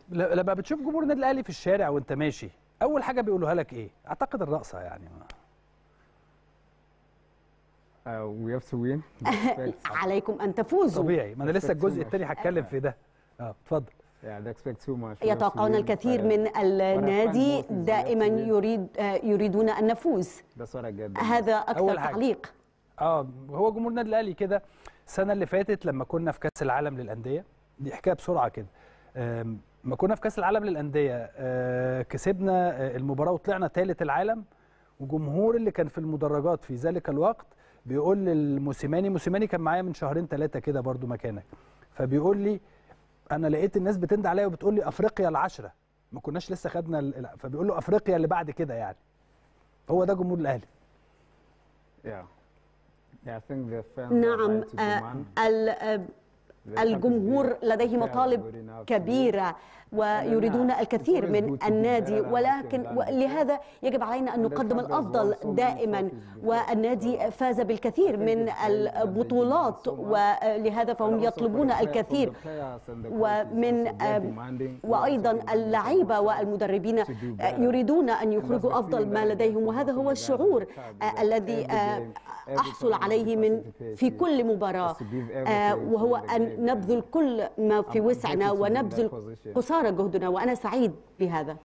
ل- لما بتشوف جمهور النادي الاهلي في الشارع وانت ماشي اول حاجه بيقولوها لك ايه اعتقد الرقصه يعني Uh, we have to win. They expect, عليكم ان تفوزوا طبيعي ما انا لسه Expect الجزء too much. الثاني هتكلم في ده اه اتفضل yeah, they expect too much. We have to يتوقعون win. الكثير Uh, من what I find النادي most is we have to دائما win. يريد آه، يريدون ان نفوز That's what I get. the هذا اكثر أول حاجة. تعليق اه هو جمهور النادي الاهلي كده السنه اللي فاتت لما كنا في كاس العالم للانديه دي حكايه بسرعه كده آم، لما كنا في كاس العالم للانديه آه، كسبنا آه، المباراه وطلعنا ثالث العالم وجمهور اللي كان في المدرجات في ذلك الوقت بيقول للموسيماني موسيماني كان معايا من شهرين ثلاثه كده برضو مكانك فبيقول لي انا لقيت الناس بتند عليا وبتقول لي افريقيا العشره ما كناش لسه خدنا ال- فبيقول له افريقيا اللي بعد كده يعني هو ده جمهور الاهلي Yeah. Yeah, I think the fans are نعم right to آه، demand. ال- آه، The الجمهور Champions League لديه players are مطالب good enough to win. كبيرة ويريدون it's الكثير always من good to be النادي better than ولكن what you've done لهذا يجب علينا أن And the نقدم club has الأفضل won so many دائما trophies before. والنادي فاز بالكثير I think من it's great that they البطولات demand so much. ولهذا But فهم also for يطلبون the player- الكثير from the players and the coaches ومن also they're آم، demanding- وأيضا demanding اللعيبة themselves والمدربين to do better. يريدون أن And that's يخرجوا the أفضل feeling ما that I لديهم get وهذا from هو the guys الشعور in the club, آه، that الذي every آه، game, every أحصل tournament عليه we من participate في in كل مباراة is to give آه، everything وهو in the أن game. نبذل كل ما في I'm وسعنا happy to be in that ونبذل position. قصارى جهدنا وأنا سعيد بهذا